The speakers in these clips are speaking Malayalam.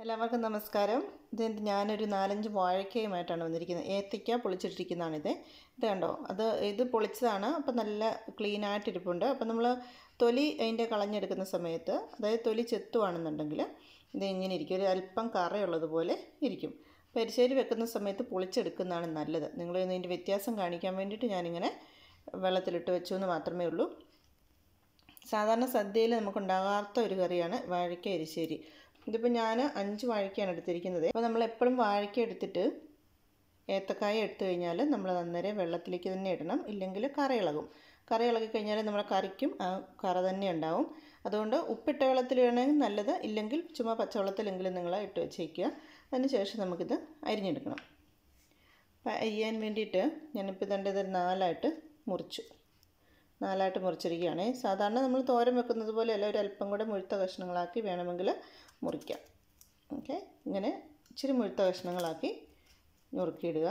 എല്ലാവർക്കും നമസ്കാരം ഇത് ഞാനൊരു നാലഞ്ച് വാഴക്കയുമായിട്ടാണ് വന്നിരിക്കുന്നത് ഏത്തയ്ക്ക പൊളിച്ചിട്ടിരിക്കുന്നതാണിത് ഇത് കണ്ടോ അത് ഇത് പൊളിച്ചതാണ് അപ്പം നല്ല ക്ലീൻ ആയിട്ടിരിപ്പുണ്ട് അപ്പം നമ്മൾ തൊലി അതിൻ്റെ കളഞ്ഞെടുക്കുന്ന സമയത്ത് അതായത് തൊലി ചെത്തുവാണെന്നുണ്ടെങ്കിൽ ഇത് ഇങ്ങനെ ഇരിക്കും ഒരു അല്പം കറയുള്ളതുപോലെ ഇരിക്കും പരിശേരി വെക്കുന്ന സമയത്ത് പൊളിച്ചെടുക്കുന്നതാണ് നല്ലത് നിങ്ങൾ ഇതിൻ്റെ വ്യത്യാസം കാണിക്കാൻ വേണ്ടിയിട്ട് ഞാനിങ്ങനെ വെള്ളത്തിലിട്ട് വെച്ചു എന്ന് മാത്രമേ ഉള്ളൂ സാധാരണ സദ്യയിൽ നമുക്കുണ്ടാകാത്ത ഒരു കറിയാണ് വാഴയ്ക്ക എരിശ്ശേരി ഇതിപ്പോൾ ഞാൻ അഞ്ച് വാഴയ്ക്കാണ് എടുത്തിരിക്കുന്നത് അപ്പോൾ നമ്മൾ എപ്പോഴും വാഴയ്ക്ക എടുത്തിട്ട് ഏത്തക്കായ എടുത്തു കഴിഞ്ഞാൽ നമ്മൾ അന്നേരം വെള്ളത്തിലേക്ക് തന്നെ ഇടണം ഇല്ലെങ്കിൽ കറ ഇളകും കറ ഇളകി കഴിഞ്ഞാൽ നമ്മുടെ കറിക്കും ആ കറ തന്നെ ഉണ്ടാവും അതുകൊണ്ട് ഉപ്പിട്ട വെള്ളത്തിൽ ഇടണമെങ്കിൽ നല്ലത് ഇല്ലെങ്കിൽ ചുമ്മാ പച്ചവെള്ളത്തിലെങ്കിലും നിങ്ങൾ ഇട്ട് വെച്ചേക്കുക അതിന് ശേഷം നമുക്കിത് അരിഞ്ഞെടുക്കണം അപ്പോൾ അരിയാൻ വേണ്ടിയിട്ട് ഞാനിപ്പോൾ ഇതേണ്ട ഇത് നാലായിട്ട് മുറിച്ചു നാലായിട്ട് മുറിച്ചിരിക്കുകയാണ് സാധാരണ നമ്മൾ തോരൻ വെക്കുന്നത് പോലെയല്ല ഒരു അല്പം കൂടെ മുഴുത്ത കഷ്ണങ്ങളാക്കി വേണമെങ്കിൽ മുറിക്കാം ഓക്കെ ഇങ്ങനെ ഇച്ചിരി മുഴുത്ത കഷ്ണങ്ങളാക്കി നുറുക്കിയിടുക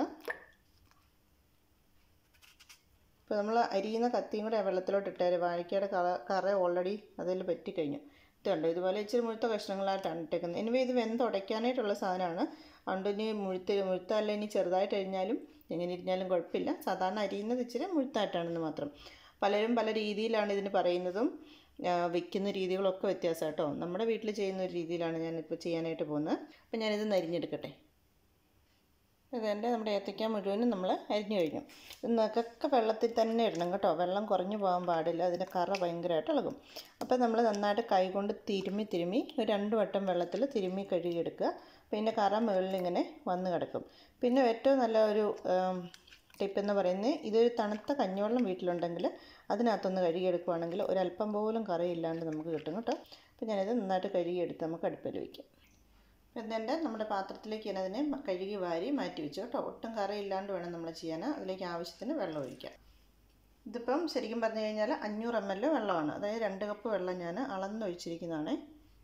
ഇപ്പോൾ നമ്മൾ അരിയുന്ന കത്തിയും കൂടെ വെള്ളത്തിലോട്ട് ഇട്ടേര് വാഴയ്ക്കയുടെ കറ കറ ഓൾറെഡി അതിൽ പറ്റിക്കഴിഞ്ഞു ഇതുണ്ട് ഇതുപോലെ ഇച്ചിരി മുഴുത്ത കഷ്ണങ്ങളായിട്ടാണ് ഇട്ടേക്കുന്നത് ഇനി ഇത് വെന്തുടയ്ക്കാനായിട്ടുള്ള സാധനമാണ് അതുകൊണ്ട് ഇനി മുഴുത്ത് മുഴുത്തല്ല ഇനി ചെറുതായിട്ട് അരിഞ്ഞാലും എങ്ങനെ ഇരിഞ്ഞാലും കുഴപ്പമില്ല സാധാരണ അരിയുന്നത് ഇച്ചിരി മുഴുത്തായിട്ടാണെന്ന് മാത്രം പലരും പല രീതിയിലാണ് ഇതിന് പറയുന്നതും വെക്കുന്ന രീതികളൊക്കെ വ്യത്യാസം കേട്ടോ നമ്മുടെ വീട്ടിൽ ചെയ്യുന്ന ഒരു രീതിയിലാണ് ഞാനിപ്പോൾ ചെയ്യാനായിട്ട് പോകുന്നത് അപ്പോൾ ഞാനിത് നരിഞ്ഞെടുക്കട്ടെ ഇതെൻ്റെ നമ്മുടെ ഏത്തയ്ക്ക മുഴുവനും നമ്മൾ അരിഞ്ഞു കഴിഞ്ഞു നക്കൊക്കെ വെള്ളത്തിൽ തന്നെ ഇടണം കേട്ടോ വെള്ളം കുറഞ്ഞു പോകാൻ പാടില്ല അതിൻ്റെ കറ ഭയങ്കരമായിട്ട് ഇളകും അപ്പോൾ നമ്മൾ നന്നായിട്ട് കൈകൊണ്ട് തിരുമ്മി തിരുമ്മി ഒരു രണ്ട് വട്ടം വെള്ളത്തിൽ തിരുമ്മി കഴുകിയെടുക്കുക പിന്നെ കറ മുകളിൽ ഇങ്ങനെ വന്ന് കിടക്കും പിന്നെ ഏറ്റവും നല്ല ഒരു ടിപ്പ് എന്ന് പറയുന്നത് ഇതൊരു തണുത്ത കഞ്ഞിവെള്ളം വീട്ടിലുണ്ടെങ്കിൽ അതിനകത്തൊന്ന് കഴുകിയെടുക്കുവാണെങ്കിൽ ഒരല്പം പോലും കറിയില്ലാണ്ട് നമുക്ക് കിട്ടും കേട്ടോ അപ്പോൾ ഞാനിത് നന്നായിട്ട് കഴുകിയെടുത്ത് നമുക്ക് അടുപ്പിൽ വയ്ക്കാം എന്നിട്ട് നമ്മുടെ പാത്രത്തിലേക്ക് ഞാൻ അതിനെ കഴുകി വാരി മാറ്റി വെച്ചു കേട്ടോ ഒട്ടും കറിയില്ലാണ്ട് വേണം നമ്മൾ ചെയ്യാൻ അതിലേക്ക് ആവശ്യത്തിന് വെള്ളം ഒഴിക്കാം ഇതിപ്പം ശരിക്കും പറഞ്ഞു കഴിഞ്ഞാൽ അഞ്ഞൂറ് എം എൽ വെള്ളമാണ് അതായത് രണ്ട് കപ്പ് വെള്ളം ഞാൻ അളന്നൊഴിച്ചിരിക്കുന്നതാണ്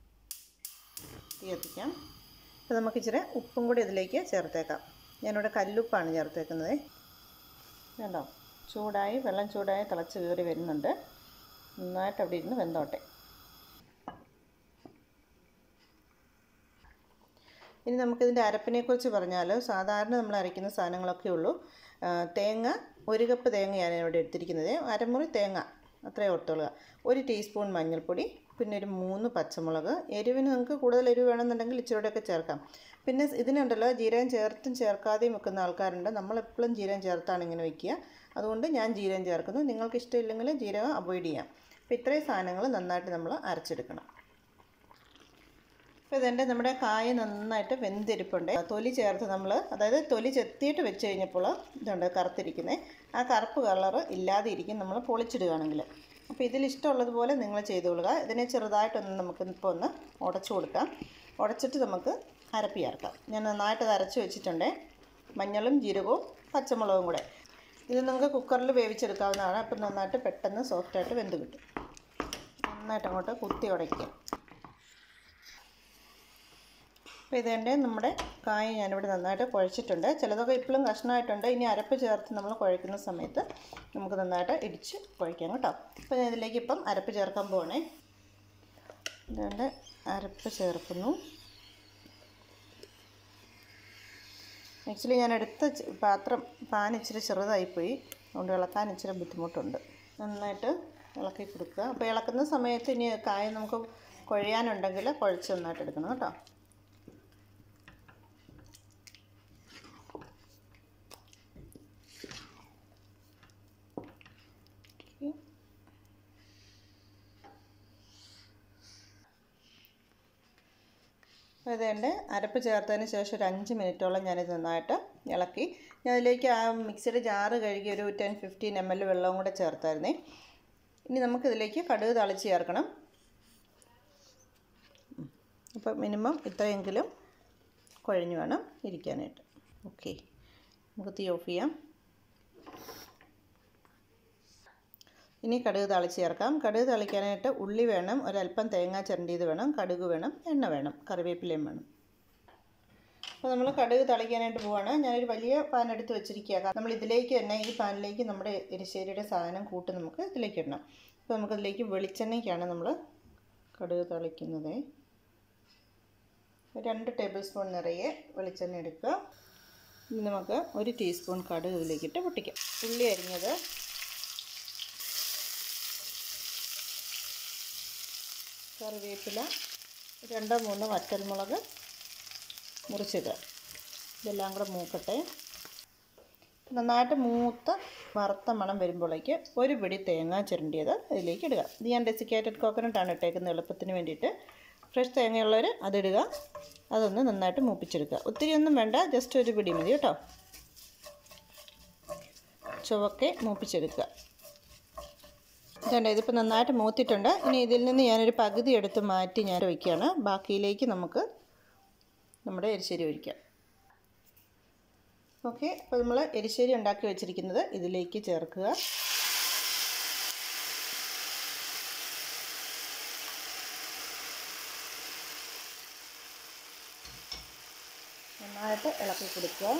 തീ കത്തിക്കാം അപ്പോൾ നമുക്ക് ഇച്ചിരി ഉപ്പും കൂടി ഇതിലേക്ക് ചേർത്തേക്കാം ഞാനിവിടെ കല്ലുപ്പാണ് ചേർത്തേക്കുന്നത് കണ്ടോ ചൂടായി വെള്ളം ചൂടായി തിളച്ച് കയറി വരുന്നുണ്ട് നന്നായിട്ട് അവിടെ ഇരുന്ന് വെന്തോട്ടെ ഇനി നമുക്കിതിൻ്റെ അരപ്പിനെക്കുറിച്ച് പറഞ്ഞാൽ സാധാരണ നമ്മൾ അരയ്ക്കുന്ന സാധനങ്ങളൊക്കെ ഉള്ളൂ തേങ്ങ ഒരു കപ്പ് തേങ്ങയാണ് ഇവിടെ എടുത്തിരിക്കുന്നത് അരമുറി തേങ്ങ അത്രയും ഓർത്തുകൊള്ളുക ഒരു ടീസ്പൂൺ മഞ്ഞൾപ്പൊടി പിന്നെ ഒരു മൂന്ന് പച്ചമുളക് എരിവിന് നിങ്ങൾക്ക് കൂടുതൽ എരിവ് വേണമെന്നുണ്ടെങ്കിൽ ഇച്ചിരിയോടെയൊക്കെ ചേർക്കാം പിന്നെ ഇതിനുണ്ടല്ലോ ജീരകം ചേർത്തും ചേർക്കാതെയും വെക്കുന്ന ആൾക്കാരുണ്ട് നമ്മളെപ്പോഴും ജീരകം ചേർത്താണ് ഇങ്ങനെ വെക്കുക അതുകൊണ്ട് ഞാൻ ജീരകം ചേർക്കുന്നു നിങ്ങൾക്ക് ഇഷ്ടമില്ലെങ്കിൽ ജീരകം അവോയ്ഡ് ചെയ്യാം അപ്പോൾ ഇത്രയും സാധനങ്ങൾ നന്നായിട്ട് നമ്മൾ അരച്ചെടുക്കണം അപ്പോൾ ഇതെൻ്റെ നമ്മുടെ കായ നന്നായിട്ട് വെന്തിരിപ്പുണ്ട് തൊലി ചേർത്ത് നമ്മൾ അതായത് തൊലി ചെത്തിയിട്ട് വെച്ച് കഴിഞ്ഞപ്പോൾ ഇതുണ്ട് കറുത്തിരിക്കുന്നത് ആ കറുപ്പ് കളറ് ഇല്ലാതെ ഇരിക്കും നമ്മൾ പൊളിച്ചിടുകയാണെങ്കിൽ അപ്പോൾ ഇതിൽ ഇഷ്ടമുള്ളതുപോലെ നിങ്ങൾ ചെയ്തുകൊള്ളുക ഇതിനെ ചെറുതായിട്ടൊന്ന് നമുക്ക് ഇപ്പോൾ ഒന്ന് ഉടച്ചു കൊടുക്കാം ഉടച്ചിട്ട് നമുക്ക് അരപ്പി ചേർക്കാം ഞാൻ നന്നായിട്ട് അത് അരച്ച് വെച്ചിട്ടുണ്ട് മഞ്ഞളും ജീരകവും പച്ചമുളകും കൂടെ ഇത് നിങ്ങൾക്ക് കുക്കറിൽ വേവിച്ചെടുക്കാവുന്നതാണ് അപ്പം നന്നായിട്ട് പെട്ടെന്ന് സോഫ്റ്റായിട്ട് വെന്ത് കിട്ടും നന്നായിട്ട് അങ്ങോട്ട് കുത്തി ഉടയ്ക്കുക അപ്പോൾ ഇതേണ്ട നമ്മുടെ കായ ഞാനിവിടെ നന്നായിട്ട് കുഴച്ചിട്ടുണ്ട് ചിലതൊക്കെ ഇപ്പോഴും കഷ്ണമായിട്ടുണ്ട് ഇനി അരപ്പ് ചേർത്ത് നമ്മൾ കുഴക്കുന്ന സമയത്ത് നമുക്ക് നന്നായിട്ട് ഇടിച്ച് കുഴക്കാം കേട്ടോ അപ്പോൾ ഞാൻ ഇതിലേക്ക് ഇപ്പം അരപ്പ് ചേർക്കാൻ പോകണേ ഇതേണ്ട അരപ്പ് ചേർക്കുന്നു ആക്ച്വലി ഞാൻ എടുത്ത പാത്രം പാൻ ഇച്ചിരി ചെറുതായിപ്പോയി അതുകൊണ്ട് ഇളക്കാൻ ഇച്ചിരി ബുദ്ധിമുട്ടുണ്ട് നന്നായിട്ട് ഇളക്കി കൊടുക്കുക അപ്പോൾ ഇളക്കുന്ന സമയത്ത് ഇനി കായ നമുക്ക് കുഴയാനുണ്ടെങ്കിൽ കുഴച്ച് നന്നായിട്ട് എടുക്കണം കേട്ടോ അപ്പോൾ ഇതേണ്ട അരപ്പ് ചേർത്തതിന് ശേഷം ഒരു അഞ്ച് മിനിറ്റോളം ഞാനിത് നന്നായിട്ട് ഇളക്കി ഞാൻ അതിലേക്ക് ആ മിക്സിയുടെ ജാറ് കഴുകി ഒരു ടെൻ ഫിഫ്റ്റീൻ എം എൽ വെള്ളവും കൂടെ ചേർത്തായിരുന്നേ ഇനി നമുക്കിതിലേക്ക് കടുക് തളിച്ച് ചേർക്കണം അപ്പോൾ മിനിമം ഇത്രയെങ്കിലും കുഴഞ്ഞു വേണം ഇരിക്കാനായിട്ട് ഓക്കെ നമുക്ക് തീ ഓഫ് ചെയ്യാം ഇനി കടുക് തളിച്ച് ചേർക്കാം കടുക് തളിക്കാനായിട്ട് ഉള്ളി വേണം ഒരല്പം തേങ്ങ ചിരണ്ടിയത് വേണം കടുക് വേണം എണ്ണ വേണം കറിവേപ്പിലയും വേണം അപ്പോൾ നമ്മൾ കടുക് തളിക്കാനായിട്ട് പോവാണ് ഞാനൊരു വലിയ പാൻ എടുത്ത് വെച്ചിരിക്കുക കാരണം നമ്മൾ ഇതിലേക്ക് തന്നെ ഈ പാനിലേക്ക് നമ്മുടെ എരിശ്ശേരിയുടെ സാധനം കൂട്ട് നമുക്ക് ഇതിലേക്ക് ഇടണം അപ്പോൾ നമുക്കതിലേക്ക് വെളിച്ചെണ്ണയ്ക്കാണ് നമ്മൾ കടുക് തളിക്കുന്നത് രണ്ട് ടേബിൾ സ്പൂൺ നിറയെ വെളിച്ചെണ്ണ എടുക്കുക ഇനി നമുക്ക് ഒരു ടീസ്പൂൺ കടുക് ഇതിലേക്കിട്ട് പൊട്ടിക്കാം ഉള്ളി അരിഞ്ഞത് കറിവേപ്പില രണ്ടോ മൂന്നോ വറ്റൽമുളക് മുറിച്ചിടുക ഇതെല്ലാം കൂടെ മൂക്കട്ടെ നന്നായിട്ട് മൂത്ത് വറുത്ത മണം വരുമ്പോഴേക്ക് ഒരു പിടി തേങ്ങ ചിരണ്ടിയത് അതിലേക്ക് ഇടുക ഇത് ഞാൻ ഡെസിക്കേറ്റഡ് കോക്കനട്ടാണ് ഇട്ടേക്കുന്നത് എളുപ്പത്തിന് വേണ്ടിയിട്ട് ഫ്രഷ് തേങ്ങയുള്ളവർ അതിടുക അതൊന്ന് നന്നായിട്ട് മൂപ്പിച്ചെടുക്കുക ഒത്തിരി ഒന്നും വേണ്ട ജസ്റ്റ് ഒരു പിടി മതി കേട്ടോ ചുവക്കെ മൂപ്പിച്ചെടുക്കുക ഇതുണ്ട് ഇതിപ്പോൾ നന്നായിട്ട് മൂത്തിട്ടുണ്ട് ഇനി ഇതിൽ നിന്ന് ഞാനൊരു പകുതി എടുത്ത് മാറ്റി ഞാൻ വയ്ക്കുകയാണ് ബാക്കിയിലേക്ക് നമുക്ക് നമ്മുടെ എരിശ്ശേരി ഒഴിക്കാം ഓക്കെ അപ്പോൾ നമ്മൾ എരിശ്ശേരി ഉണ്ടാക്കി വെച്ചിരിക്കുന്നത് ഇതിലേക്ക് ചേർക്കുക നന്നായിട്ട് ഇളക്കി കൊടുക്കുക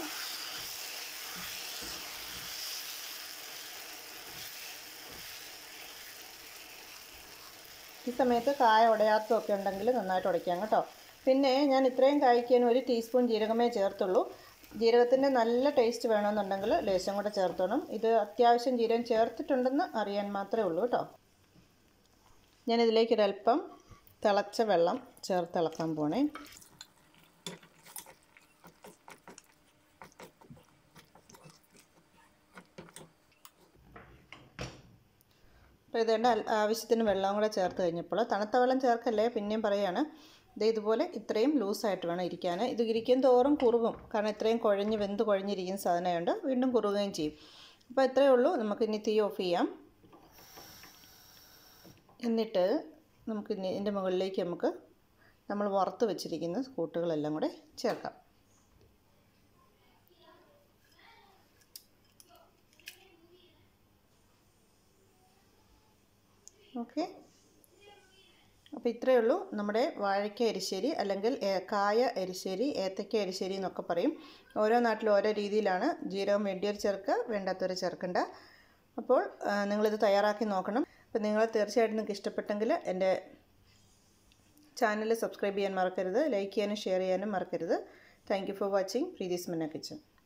ഈ സമയത്ത് കായ ഉടയാത്തതൊക്കെ ഉണ്ടെങ്കിൽ നന്നായിട്ട് ഉടയ്ക്കാം കേട്ടോ പിന്നെ ഞാൻ ഇത്രയും കായ്ക്കാൻ ഒരു ടീസ്പൂൺ ജീരകമേ ചേർത്തുള്ളൂ ജീരകത്തിൻ്റെ നല്ല ടേസ്റ്റ് വേണമെന്നുണ്ടെങ്കിൽ ലേശം കൂടെ ചേർത്തോണം ഇത് അത്യാവശ്യം ജീരകം ചേർത്തിട്ടുണ്ടെന്ന് അറിയാൻ മാത്രമേ ഉള്ളൂ കേട്ടോ ഞാനിതിലേക്ക് ഒരല്പം തിളച്ച വെള്ളം ചേർത്ത് ഇളക്കാൻ പോണേ അപ്പോൾ ഇതേണ്ട ആവശ്യത്തിന് വെള്ളം കൂടെ ചേർത്ത് കഴിഞ്ഞപ്പോൾ തണുത്ത വെള്ളം ചേർക്കല്ലേ പിന്നെയും പറയുകയാണ് ഇത് ഇതുപോലെ ഇത്രയും ലൂസായിട്ട് വേണം ഇരിക്കാൻ ഇത് ഇരിക്കും തോറും കുറുകും കാരണം ഇത്രയും കുഴഞ്ഞ് വെന്ത് കുഴഞ്ഞിരിക്കുന്ന സാധനമുണ്ട് വീണ്ടും കുറുകുകയും ചെയ്യും അപ്പോൾ ഇത്രയേ ഉള്ളൂ നമുക്ക് ഇനി തീ ഓഫ് ചെയ്യാം എന്നിട്ട് നമുക്ക് ഇനി ഇതിൻ്റെ മുകളിലേക്ക് നമുക്ക് നമ്മൾ വറുത്ത് വെച്ചിരിക്കുന്ന കൂട്ടുകളെല്ലാം കൂടെ ചേർക്കാം ഓക്കെ അപ്പോൾ ഇത്രയേ ഉള്ളൂ നമ്മുടെ വാഴയ്ക്ക എരിശ്ശേരി അല്ലെങ്കിൽ കായ എരിശ്ശേരി ഏത്തയ്ക്ക എരിശ്ശേരി എന്നൊക്കെ പറയും ഓരോ നാട്ടിലും ഓരോ രീതിയിലാണ് ജീരകം വേണ്ടിയവർ ചേർക്കുക വേണ്ടാത്തവർ ചേർക്കണ്ട അപ്പോൾ നിങ്ങളിത് തയ്യാറാക്കി നോക്കണം അപ്പോൾ നിങ്ങൾ തീർച്ചയായിട്ടും നിങ്ങൾക്ക് ഇഷ്ടപ്പെട്ടെങ്കിൽ എൻ്റെ ചാനൽ സബ്സ്ക്രൈബ് ചെയ്യാൻ മറക്കരുത് ലൈക്ക് ചെയ്യാനും ഷെയർ ചെയ്യാനും മറക്കരുത് thank you for watching Preethi's മന്ന കിച്ചൺ